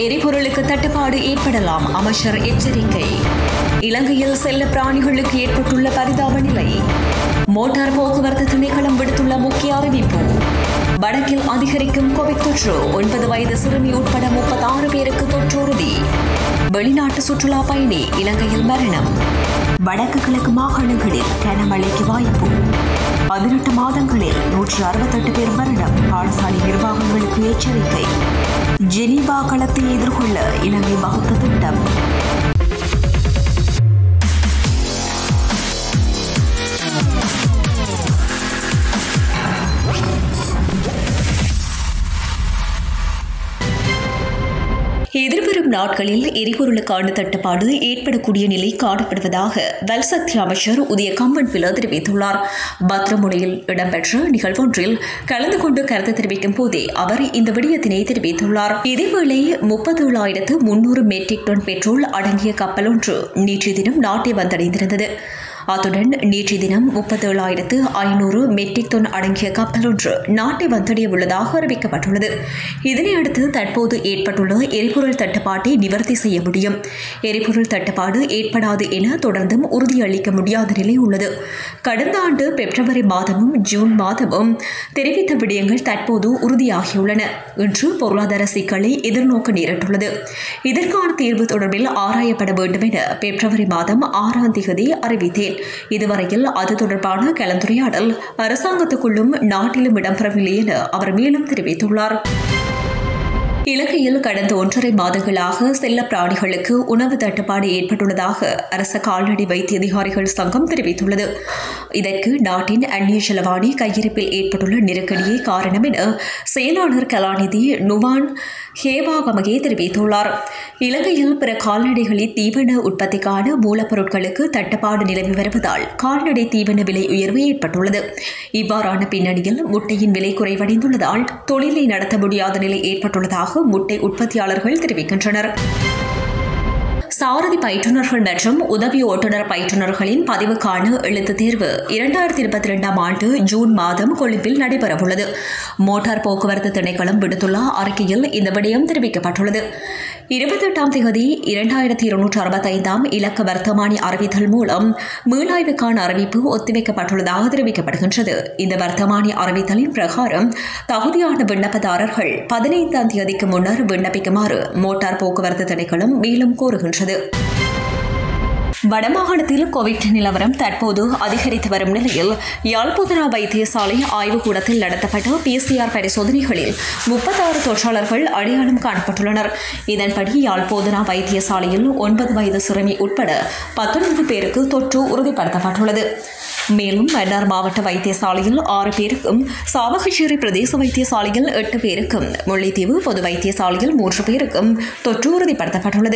எரிபொருளுக்கு தட்டுப்பாடு ஏற்படலாம் அமைச்சர் எச்சரிக்கை இலங்கையில் செல்ல பிராணிகளுக்கு ஏற்பட்டுள்ள பரிதாப நிலை மோட்டார் போக்குவரத்து திணைக்களம் விடுத்துள்ள முக்கிய அறிவிப்பு வடக்கில் அதிகரிக்கும் கோவிட் தொற்று ஒன்பது வயது சிறுமி உட்பட முப்பத்தாறு பேருக்கு தொற்று உறுதி வெளிநாட்டு சுற்றுலா பயணி இலங்கையில் மரணம் வடக்கு கிழக்கு மாகாணங்களில் கனமழைக்கு வாய்ப்பு பதினெட்டு மாதங்களில் நூற்றி அறுபத்தெட்டு பேர் மரணம் பாடசாலை நிர்வாகங்களுக்கு எச்சரிக்கை ஜெனீவா களத்தை எதிர்கொள்ள இலங்கை வகுத்த திட்டம் எதிர்வரும் நாட்களில் எரிபொருளுக்கான தட்டுப்பாடு ஏற்படக்கூடிய நிலை காணப்படுவதாக வல்சக்தி அமைச்சர் உதய கம்பன் பில தெரிவித்துள்ளார் பத்ரமுனையில் இடம்பெற்ற நிகழ்வொன்றில் கலந்து கொண்டு கருத்து தெரிவிக்கும் போதே அவர் இந்த விடயத்தினை தெரிவித்துள்ளார் இதேவேளை முப்பத்தேழாயிரத்து முன்னூறு மெட்ரிக் டன் பெட்ரோல் அடங்கிய கப்பல் ஒன்று நேற்றைய தினம் நாட்டை வந்தடைந்திருந்தது அத்துடன் நேற்றைய தினம் முப்பத்தேழாயிரத்து ஐநூறு மெட்ரிக் டன் அடங்கிய கப்பல் ஒன்று நாட்டை வந்தடைய உள்ளதாக அறிவிக்கப்பட்டுள்ளது இதனையடுத்து தற்போது ஏற்பட்டுள்ள எரிபொருள் தட்டுப்பாட்டை நிவர்த்தி செய்ய முடியும் எரிபொருள் தட்டுப்பாடு ஏற்படாது என தொடர்ந்தும் உறுதியளிக்க முடியாத நிலை உள்ளது கடந்த ஆண்டு பிப்ரவரி மாதமும் ஜூன் மாதமும் தெரிவித்த விடயங்கள் தற்போது உறுதியாகியுள்ளன இன்று பொருளாதார சிக்கலை எதிர்நோக்க நேரிட்டுள்ளது இதற்கான தீர்வு தொடர்பில் ஆராயப்பட வேண்டும் என பிப்ரவரி மாதம் ஆறாம் தேதி அறிவித்தேன் இதுவரையில் அது தொடர்பான கலந்துரையாடல் அரசாங்கத்துக்குள்ளும் நாட்டிலும் இடம்பெறவில்லை என அவர் மேலும் தெரிவித்துள்ளார் இலங்கையில் கடந்த ஒன்றரை மாதங்களாக செல்ல பிராணிகளுக்கு உணவு தட்டுப்பாடு ஏற்பட்டுள்ளதாக அரச கால்நடை வைத்திய அதிகாரிகள் சங்கம் தெரிவித்துள்ளது இதற்கு நாட்டின் அந்நிய செலவாணி கையிருப்பில் ஏற்பட்டுள்ள நெருக்கடியே காரணம் என செயலாளர் கலாநிதி நுவான் ஹேவாகமகே தெரிவித்துள்ளார் இலங்கையில் பிற கால்நடைகளின் தீவன உற்பத்திக்கான மூலப்பொருட்களுக்கு தட்டுப்பாடு நிலவி வருவதால் கால்நடை தீவன விலை உயர்வு ஏற்பட்டுள்ளது இவ்வாறான பின்னணியில் முட்டையின் விலை குறைவடைந்துள்ளதால் தொழிலை நடத்த முடியாத நிலை ஏற்பட்டுள்ளதாக முட்டை உற்பத்தியாளர்கள் தெரிவிக்கின்றனர் சாரதி பயிற்றுநர்கள் மற்றும் உதவி ஓட்டுநர் பயிற்றுநர்களின் பதிவுக்கான எழுத்துத் தேர்வு இரண்டாயிரத்தி இருபத்தி இரண்டாம் ஆண்டு ஜூன் மாதம் கொழும்பில் நடைபெறவுள்ளது மோட்டார் போக்குவரத்து திணைக்களம் விடுத்துள்ள அறிக்கையில் இந்த விடயம் தெரிவிக்கப்பட்டுள்ளது இருபத்தெட்டாம் தேதி இரண்டாயிரத்தி இருநூற்று அறுபத்தைந்தாம் இலக்க வர்த்தமானி அறிவித்தல் மூலம் மீளாய்வுக்கான அறிவிப்பு ஒத்திவைக்கப்பட்டுள்ளதாக தெரிவிக்கப்படுகின்றது இந்த வர்த்தமானி அறிவித்தலின் பிரகாரம் தகுதியான விண்ணப்பதாரர்கள் பதினைந்தாம் தேதிக்கு முன்னர் விண்ணப்பிக்குமாறு மோட்டார் போக்குவரத்து திணைக்களம் மேலும் கோருகின்றது வடமாகாணத்தில் கோவிட் நிலவரம் தற்போது அதிகரித்து வரும் நிலையில் யாழ்போதனா வைத்தியசாலை ஆய்வுக்கூடத்தில் நடத்தப்பட்ட பிசிஆர் பரிசோதனைகளில் முப்பத்தாறு தொற்றாளர்கள் அடையாளம் காணப்பட்டுள்ளனர் இதன்படி யாழ்போதனா வைத்தியசாலையில் ஒன்பது வயது சிறுமி உட்பட பத்தொன்பது பேருக்கு தொற்று உறுதிப்படுத்தப்பட்டுள்ளது மேலும் மன்னார் மாவட்ட வைத்தியசாலையில் ஆறு பேருக்கும் சாவகச்சேரி பிரதேச வைத்தியசாலையில் எட்டு பேருக்கும் முல்லைத்தீவு பொது வைத்தியசாலையில் மூன்று பேருக்கும் தொற்று உறுதிப்படுத்தப்பட்டுள்ளது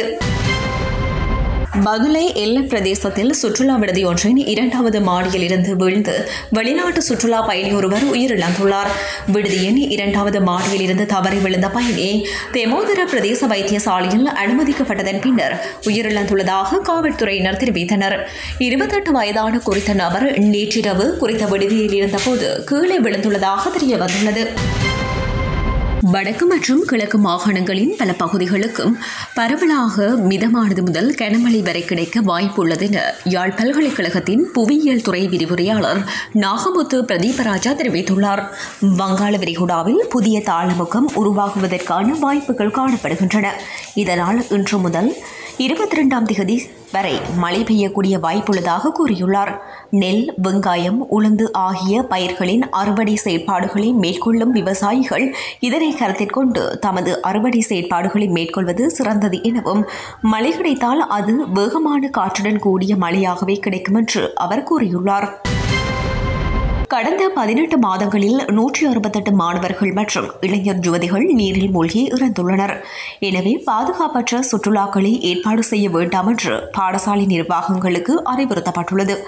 பதுளை எல்ல பிரதேசத்தில் சுற்றுலா விடுதி ஒன்றின் இரண்டாவது மாடியில் இருந்து வீழ்ந்து வெளிநாட்டு சுற்றுலா பயணி ஒருவர் உயிரிழந்துள்ளார் விடுதியின் இரண்டாவது மாடியில் இருந்து தவறி விழுந்த பயணி தெமோதர பிரதேச வைத்தியசாலையில் அனுமதிக்கப்பட்டதன் பின்னர் உயிரிழந்துள்ளதாக காவல்துறையினர் தெரிவித்தனர் இருபத்தெட்டு வயதான குறித்த நபர் நேற்றிரவு குறித்த விடுதியில் இருந்தபோது கீழே விழுந்துள்ளதாக தெரியவந்துள்ளது வடக்கு மற்றும் கிழக்கு மாகாணங்களின் பல பகுதிகளுக்கும் பரவலாக மிதமானது முதல் கனமழை வரை கிடைக்க வாய்ப்புள்ளது என யாழ் பல்கலைக்கழகத்தின் புவியியல் துறை விரிவுரையாளர் நாகமுத்து பிரதீபராஜா தெரிவித்துள்ளார் வங்காள விரிகுடாவில் புதிய தாளமுகம் உருவாகுவதற்கான வாய்ப்புகள் காணப்படுகின்றன இதனால் இன்று முதல் இருபத்தி ரெண்டாம் தேதி வரை மழை பெய்யக்கூடிய வாய்ப்புள்ளதாக கூறியுள்ளார் நெல் வெங்காயம் உளுந்து ஆகிய பயிர்களின் அறுவடை செயற்பாடுகளை மேற்கொள்ளும் விவசாயிகள் இதனை கருத்தில் கொண்டு தமது அறுவடை செயற்பாடுகளை மேற்கொள்வது சிறந்தது எனவும் மழை கிடைத்தால் அது வேகமான காற்றுடன் கூடிய மழையாகவே கிடைக்கும் என்று அவர் கூறியுள்ளார் கடந்த பதினெட்டு மாதங்களில் நூற்றி அறுபத்தெட்டு மாணவர்கள் மற்றும் இளைஞர் யுவதிகள் நீரில் மூழ்கி இறந்துள்ளனர் எனவே பாதுகாப்பற்ற சுற்றுலாக்களை ஏற்பாடு செய்ய வேண்டாம் என்று பாடசாலை நிர்வாகங்களுக்கு அறிவுறுத்தப்பட்டுள்ளது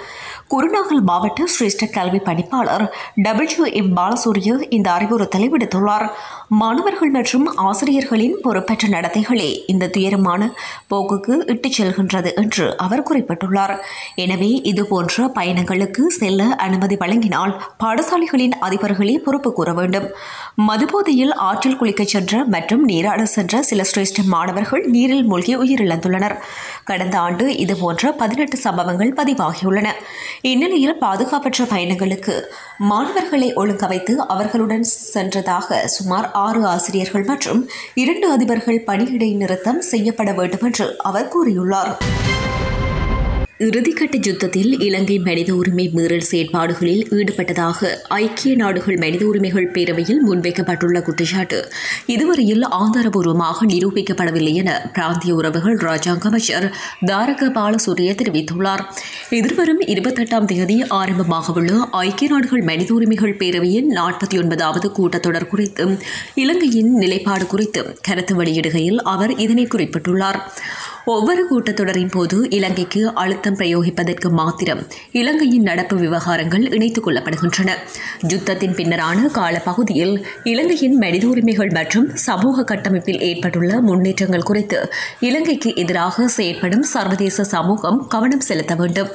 குருநாகல் மாவட்ட சிரேஷ்ட கல்வி பணிப்பாளர் டபிள்யூ எம் பாலசூரிய இந்த அறிவுறுத்தலை விடுத்துள்ளார் மாணவர்கள் மற்றும் ஆசிரியர்களின் பொறுப்பற்ற நடத்தைகளே இந்த துயரமான போக்குக்கு இட்டுச் செல்கின்றது என்று அவர் குறிப்பிட்டுள்ளார் எனவே இதுபோன்ற பயணங்களுக்கு செல்ல அனுமதி வழங்கினால் பாடசாலைகளின் அதிபர்களே பொறுப்பு கூற வேண்டும் மதுபோதையில் ஆற்றில் குளிக்கச் சென்ற மற்றும் நீராட சென்ற சில சிரேஷ்ட மாணவர்கள் நீரில் மூழ்கி உயிரிழந்துள்ளனர் கடந்த ஆண்டு இதுபோன்ற பதினெட்டு சம்பவங்கள் பதிவாகியுள்ளன இந்நிலையில் பாதுகாப்பற்ற பயணங்களுக்கு மாணவர்களை ஒழுங்கமைத்து அவர்களுடன் சென்றதாக சுமார் ஆறு ஆசிரியர்கள் மற்றும் இரண்டு அதிபர்கள் பணியிடை நிறுத்தம் செய்யப்பட வேண்டும் என்று அவர் கூறியுள்ளார் இறுதிக்கட்ட யுத்தத்தில் இலங்கை மனித உரிமை மீறல் செயற்பாடுகளில் ஈடுபட்டதாக ஐக்கிய நாடுகள் மனித உரிமைகள் பேரவையில் முன்வைக்கப்பட்டுள்ள குற்றச்சாட்டு இதுவரையில் ஆதாரபூர்வமாக நிரூபிக்கப்படவில்லை என பிராந்திய உறவுகள் ராஜாங்க அமைச்சர் தாரக பாலசூரிய தெரிவித்துள்ளார் எதிர்வரும் இருபத்தெட்டாம் தேதி ஆரம்பமாகவுள்ள ஐக்கிய நாடுகள் மனித உரிமைகள் பேரவையின் நாற்பத்தி ஒன்பதாவது கூட்டத்தொடர் குறித்து இலங்கையின் நிலைப்பாடு குறித்து கருத்து வெளியிடுகையில் அவர் இதனை குறிப்பிட்டுள்ளார் ஒவ்வொரு கூட்டத்தொடரின் போது இலங்கைக்கு அழுத்தம் பிரயோகிப்பதற்கு மாத்திரம் இலங்கையின் நடப்பு விவகாரங்கள் இணைத்துக் கொள்ளப்படுகின்றன யுத்தத்தின் பின்னரான காலப்பகுதியில் இலங்கையின் மனித உரிமைகள் மற்றும் சமூக கட்டமைப்பில் ஏற்பட்டுள்ள முன்னேற்றங்கள் குறித்து இலங்கைக்கு எதிராக செயற்படும் சர்வதேச சமூகம் கவனம் செலுத்த வேண்டும்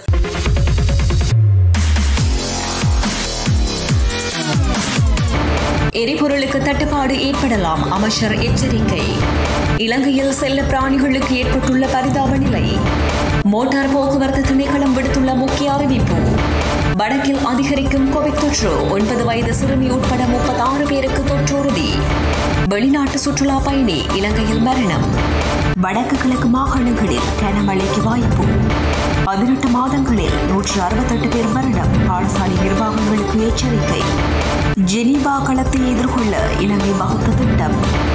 எரிபொருளுக்கு தட்டுப்பாடு ஏற்படலாம் அமைச்சர் எச்சரிக்கை இலங்கையில் செல்ல பிராணிகளுக்கு ஏற்பட்டுள்ள பரிதாப நிலை மோட்டார் போக்குவரத்து திணைக்களம் விடுத்துள்ள முக்கிய அறிவிப்பு வடக்கில் அதிகரிக்கும் கோவிட் தொற்று ஒன்பது வயது சிறுமி உட்பட முப்பத்தாறு பேருக்கு தொற்று உறுதி வெளிநாட்டு சுற்றுலா பயணி இலங்கையில் மரணம் வடக்கு கிழக்கு மாகாணங்களில் கனமழைக்கு வாய்ப்பு பதினெட்டு மாதங்களில் நூற்று அறுபத்தெட்டு பேர் மரணம் பாடசாலை நிர்வாகங்களுக்கு எச்சரிக்கை ஜெனீவா களத்தை எதிர்கொள்ள இலங்கை வகுத்த திட்டம்